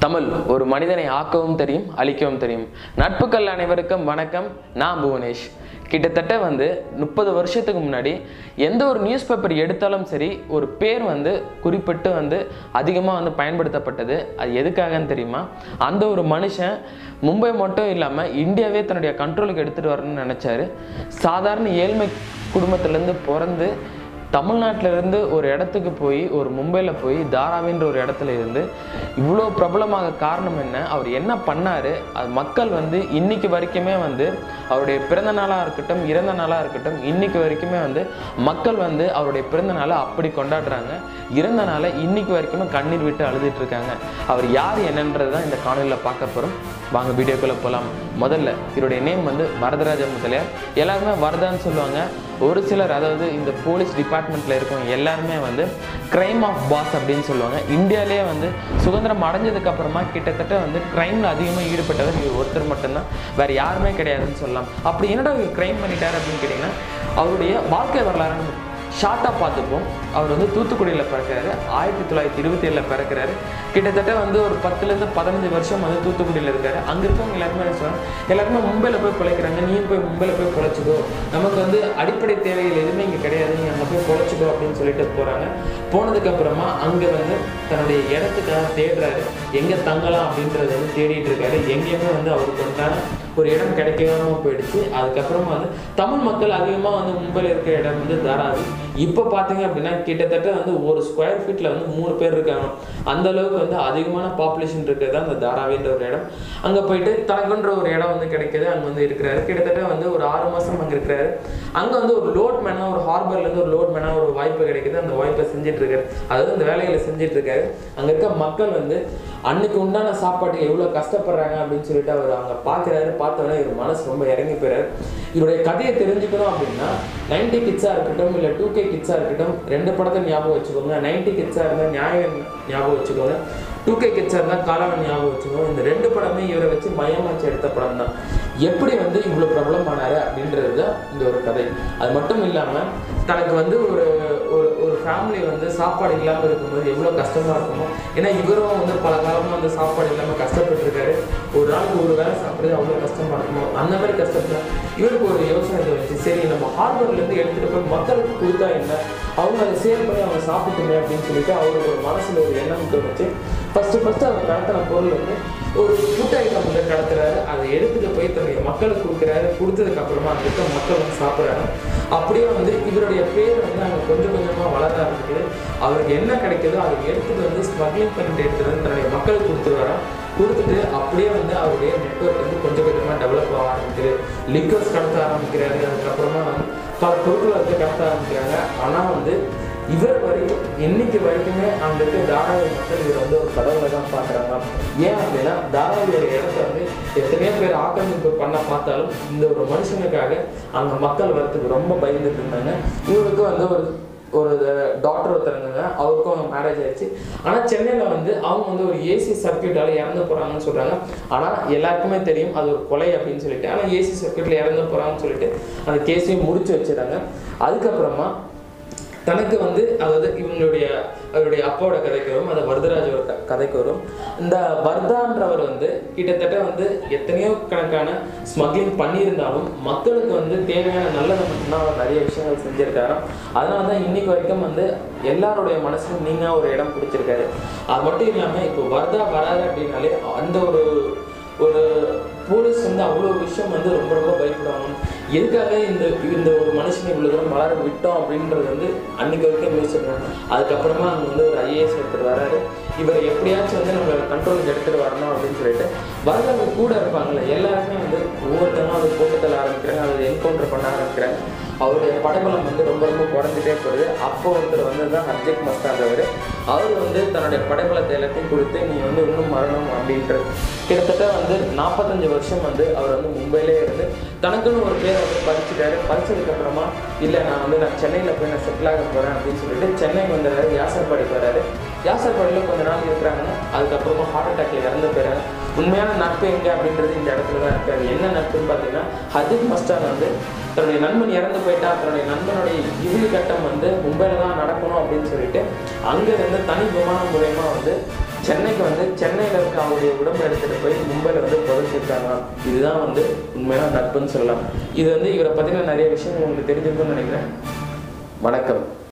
தமிழ் ஒரு மனிதனை ஆக்கவும் தெரியும் அழிக்கவும் தெரியும் நட்புகள் அனைவருக்கும் வணக்கம் நான் புவனேஷ் கிட்டத்தட்ட வந்து முப்பது வருஷத்துக்கு முன்னாடி எந்த ஒரு நியூஸ் பேப்பர் எடுத்தாலும் சரி ஒரு பேர் வந்து குறிப்பிட்டு வந்து அதிகமாக வந்து பயன்படுத்தப்பட்டது அது எதுக்காகன்னு தெரியுமா அந்த ஒரு மனுஷன் மும்பை மட்டும் இல்லாமல் இந்தியாவே தன்னுடைய கண்ட்ரோலுக்கு எடுத்துகிட்டு வரணும்னு நினச்சாரு சாதாரண ஏழ்மை குடும்பத்திலேருந்து பிறந்து தமிழ்நாட்டில இருந்து ஒரு இடத்துக்கு போய் ஒரு மும்பையில் போய் தாராவின்ற ஒரு இடத்துல இருந்து இவ்வளோ பிரபலமாக காரணம் என்ன அவர் என்ன பண்ணாரு அது மக்கள் வந்து இன்னைக்கு வரைக்குமே வந்து அவருடைய பிறந்த நாளாக இருக்கட்டும் இறந்த நாளாக இருக்கட்டும் இன்னைக்கு வரைக்குமே வந்து மக்கள் வந்து அவருடைய பிறந்த நாளை அப்படி கொண்டாடுறாங்க இறந்த நாளை இன்னைக்கு வரைக்குமே கண்ணீர் விட்டு அழுதுட்டு இருக்காங்க அவர் யார் என்னன்றது தான் இந்த காணொலியில் பார்க்க போகிறோம் வாங்க வீடியோக்குள்ளே போகலாம் முதல்ல இவருடைய நேம் வந்து வரதராஜ முதலியார் எல்லாருமே வரதான்னு சொல்லுவாங்க ஒரு சிலர் அதாவது இந்த போலீஸ் டிபார்ட்மெண்ட்டில் இருக்கவங்க எல்லாருமே வந்து கிரைம் ஆஃப் பாஸ் அப்படின்னு சொல்லுவாங்க இந்தியாவிலேயே வந்து சுதந்திரம் அடைஞ்சதுக்கு அப்புறமா கிட்டத்தட்ட வந்து கிரைமில் அதிகமாக ஈடுபட்டவர் இவர் ஒருத்தர் மட்டும்தான் வேறு யாருமே கிடையாதுன்னு சொல்லலாம் அப்படி என்னடா இவர் கிரைம் பண்ணிட்டார் அப்படின்னு கேட்டிங்கன்னா அவருடைய வாழ்க்கை வரலாறு ஷார்ட்டாக பார்த்துப்போம் அவர் வந்து தூத்துக்குடியில் பிறக்கிறாரு ஆயிரத்தி தொள்ளாயிரத்தி இருபத்தி ஏழில் பிறக்கிறாரு கிட்டத்தட்ட வந்து ஒரு பத்துலேருந்து பதினஞ்சு வருஷம் வந்து தூத்துக்குடியில் இருக்காரு அங்கே இருக்கவங்க எல்லாருமே என்ன சொல்றாங்க எல்லாருமே மும்பையில் போய் பிழைக்கிறாங்க நீயும் போய் மும்பையில் போய் பிழைச்சிக்கோ நமக்கு வந்து அடிப்படை தேவைகள் எதுவுமே இங்கே கிடையாது நீ அங்கே போய் பிழைச்சிக்கோ அப்படின்னு சொல்லிட்டு போகிறாங்க போனதுக்கப்புறமா அங்கே வந்து தன்னுடைய இடத்துக்காக தேடுறாரு எங்கே தங்கலாம் அப்படின்றத வந்து தேடிட்டு இருக்காரு எங்கேயுமே வந்து அவருக்கு உண்டான ஒரு இடம் கிடைக்காம போயிடுச்சு அதுக்கப்புறமா வந்து தமிழ் மக்கள் அதிகமாக வந்து மும்பையில் இருக்கிற இடம் வந்து தாராவி இப்போ பார்த்தீங்க அப்படின்னா கிட்டத்தட்ட வந்து ஒரு ஸ்கொயர் ஃபீட்டில் வந்து மூணு பேர் இருக்காங்க அந்த அளவுக்கு வந்து அதிகமான பாப்புலேஷன் இருக்கிறது அந்த தாராவின்ற ஒரு இடம் அங்கே போயிட்டு தனக்குன்ற ஒரு இடம் வந்து கிடைக்குது அங்கே வந்து இருக்கிறாரு கிட்டத்தட்ட வந்து ஒரு ஆறு மாதம் அங்கே இருக்கிறாரு அங்கே வந்து ஒரு லோட் மேனாக ஒரு ஹார்பர்லேருந்து ஒரு லோட் மேனாக ஒரு வாய்ப்பு கிடைக்குது அந்த வாய்ப்பை செஞ்சுட்டு இருக்காரு அதாவது அந்த வேலைகளை செஞ்சுட்டு இருக்காரு அங்கே இருக்க மக்கள் வந்து அன்னைக்கு உண்டான சாப்பாட்டுக்கு எவ்வளோ கஷ்டப்படுறாங்க அப்படின்னு சொல்லிட்டு அவர் அங்கே பார்க்குறாரு பார்த்தோன்னே இவர் மனசு ரொம்ப இறங்கி போயிறாரு இவருடைய கதையை தெரிஞ்சுக்கணும் அப்படின்னா நைன்டி கிட்ஸாக இருக்கட்டும் இல்லை டூ கே கிட்ஸாக இருக்கட்டும் ரெண்டு படத்தை ஞாபகம் வச்சுக்கோங்க நைன்டி கிட்ஸாக இருந்தால் நியாயம் ஞாபகம் வச்சுக்கோங்க டூ கே கிட்ஸாக இருந்தால் காலவன் ஞாபகம் வச்சுக்கோங்க இந்த ரெண்டு படமே இவரை வச்சு மையமாச்சு எடுத்த படம் தான் எப்படி வந்து இவ்வளோ பிரபலமானாரு அப்படின்றது தான் இந்த ஒரு கதை அது மட்டும் இல்லாமல் தனக்கு வந்து ஒரு ஒரு ஒரு ஃபேமிலி வந்து சாப்பாடு இல்லாமல் இருக்கும்போது எவ்வளோ கஷ்டமாக இருக்குமோ ஏன்னா இவரும் வந்து பல காலமாக வந்து சாப்பாடு இல்லாமல் கஷ்டப்பட்டுருக்காரு ஒரு நாளுக்கு ஒரு வேலை சாப்பிட்றது அவ்வளோ கஷ்டமாக இருக்குமோ அந்த மாதிரி கஷ்டப்பட்டு இவருக்கு ஒரு யோசனை தோணுச்சு சரி நம்ம ஹார்பர்லேருந்து எடுத்துகிட்டு போய் மக்களுக்கு கொடுத்தா என்ன அவங்க அதை சேல் பண்ணி அவங்க சாப்பிட்டுமே அப்படின்னு சொல்லிட்டு அவருக்கு ஒரு மனசில் ஒரு எண்ணம் தோணுச்சு ஃபஸ்ட்டு ஃபஸ்ட்டு அவர் கடத்தின பொருள் வந்து ஒரு ஃபுட் ஐட்டம் வந்து கடத்துறாரு அதை எடுத்துட்டு போய் தன்னுடைய மக்களுக்கு கொடுக்குறாரு கொடுத்ததுக்கு அப்புறமா அங்கே இருக்க மக்கள் வந்து சாப்பிட்றாங்க அப்படியே வந்து இவருடைய பேர் வந்து அங்கே கொஞ்சம் கொஞ்சமாக வளர ஆரம்பிக்குது அவருக்கு என்ன கிடைக்குதோ அதை எடுத்துட்டு வந்து ஸ்மக்லிங் பண்ணிட்டு எடுத்துட்டு வந்து தன்னுடைய மக்களுக்கு கொடுத்துருவாராம் கொடுத்துட்டு அப்படியே வந்து அவருடைய நெட்ஒர்க் வந்து கொஞ்சம் கொஞ்சமாக டெவலப் ஆக ஆரம்பிக்குது லிக்வர்ஸ் கடத்த ஆரம்பிக்கிறாரு அதுக்கப்புறமா வந்து பல பொருட்களை வந்து கடத்த ஆரம்பிக்கிறாங்க ஆனால் வந்து இவர் வரைக்கும் இன்னைக்கு வரைக்குமே அங்க இருக்க தாராவி மக்கள் இவர் வந்து ஒரு கடவுளை தான் பார்க்குறாங்க ஏன் அப்படின்னா தாராவியோட இடத்த வந்து எத்தனையோ பேர் ஆக்கிரமிப்பு பண்ண பார்த்தாலும் இந்த ஒரு மனுஷனுக்காக அங்க மக்கள் வரத்துக்கு ரொம்ப பயந்துட்டு இருந்தாங்க இவருக்கு வந்து ஒரு ஒரு டாக்டர் ஒருத்தருங்க அவருக்கும் அவங்க மேரேஜ் ஆயிடுச்சு ஆனால் சென்னையில் வந்து அவங்க வந்து ஒரு ஏசி சர்க்கியூட்டால இறந்து போகிறாங்கன்னு சொல்கிறாங்க ஆனால் எல்லாருக்குமே தெரியும் அது ஒரு கொலை அப்படின்னு சொல்லிட்டு ஆனால் ஏசி சர்க்கியூட்டில் இறந்து போகிறாங்கன்னு சொல்லிட்டு அந்த கேஸையும் முடிச்சு வச்சிடறாங்க அதுக்கப்புறமா தனக்கு வந்து அதாவது இவங்களுடைய அவருடைய அப்பாவோட கதைக்கு வரும் அது வரதராஜோட க கதைக்கு வரும் இந்த வர்தான்றவர் வந்து கிட்டத்தட்ட வந்து எத்தனையோ கணக்கான ஸ்மக்லிங் பண்ணியிருந்தாலும் மக்களுக்கு வந்து தேவையான நல்லதை மட்டும்தான் அவர் நிறைய விஷயங்கள் செஞ்சிருக்காரு அதனால தான் இன்னைக்கு வரைக்கும் வந்து எல்லாருடைய மனசுலும் நீங்கள் ஒரு இடம் பிடிச்சிருக்காரு அது மட்டும் இல்லாமல் இப்போ வர்தா வராது அப்படின்னாலே அந்த ஒரு ஒரு போலீஸ் வந்து அவ்வளோ விஷயம் வந்து ரொம்ப ரொம்ப பயப்படுவாங்க எதுக்காக இந்த இந்த ஒரு மனுஷனை இவ்வளோ தூரம் வளர விட்டோம் அப்படின்றது வந்து அன்னைக்கு வரைக்கும் யோசிச்சிருக்காங்க அதுக்கப்புறமா அங்கே வந்து ஒரு ஐஏஎஸ் ஒருத்தர் வராரு இவர் எப்படியாச்சும் வந்து நம்ம கண்ட்ரோலுக்கு எடுத்துகிட்டு வரணும் அப்படின்னு சொல்லிட்டு வரவங்க கூட இருப்பாங்கல்ல எல்லாருமே வந்து ஒவ்வொருத்தரும் அதை போட்டு தள்ள ஆரம்பிக்கிறாங்க அதை என்கவுண்டர் பண்ண ஆரம்பிக்கிறாங்க அவருடைய படபலம் வந்து ரொம்ப ரொம்ப குறைஞ்சிட்டே போகுது அப்போ ஒருத்தர் வந்து தான் ஹர்ஜிக் மஸ்தான்றவர் அவர் வந்து தன்னுடைய படைபலத்தை எல்லாத்தையும் கொடுத்து நீ வந்து இன்னும் மரணம் அப்படின்றது கிட்டத்தட்ட வந்து நாற்பத்தஞ்சு வருஷம் வந்து அவர் வந்து மும்பையிலே இருந்து தனக்குன்னு ஒரு பேரை வந்து படிச்சுட்டாரு படிச்சதுக்கு அப்புறமா இல்லை நான் வந்து நான் சென்னையில் போய் நான் செட்டில் ஆக போகிறேன் அப்படின்னு சொல்லிட்டு சென்னைக்கு வந்துடுறாரு யாசர்பாடிக்கு வராரு யாசர்பாடியில் கொஞ்ச நாள் இருக்கிறாங்க அதுக்கப்புறமா ஹார்ட் அட்டாக்ல இறந்து போயிறாங்க உண்மையான நட்பு எங்கே அப்படின்றது இந்த இடத்துல தான் இருக்காது என்ன நட்புன்னு பார்த்தீங்கன்னா ஹஜித் மஸ்தான் வந்து தன்னுடைய நண்பன் இறந்து போயிட்டா தன்னுடைய நண்பனுடைய இறுதி கட்டம் வந்து மும்பையில் தான் நடக்கணும் அப்படின்னு சொல்லிட்டு அங்கே இருந்து தனி விமானம் மூலயமா வந்து சென்னைக்கு வந்து சென்னையில் இருக்க அவருடைய உடம்பு எடுத்துகிட்டு போய் மும்பையில் வந்து புதைச்சிருக்காங்க இதுதான் வந்து உண்மையான நட்புன்னு சொல்லலாம் இது வந்து இவரை பற்றின நிறைய விஷயங்கள் உங்களுக்கு தெரிஞ்சிருக்கும்னு நினைக்கிறேன் வணக்கம்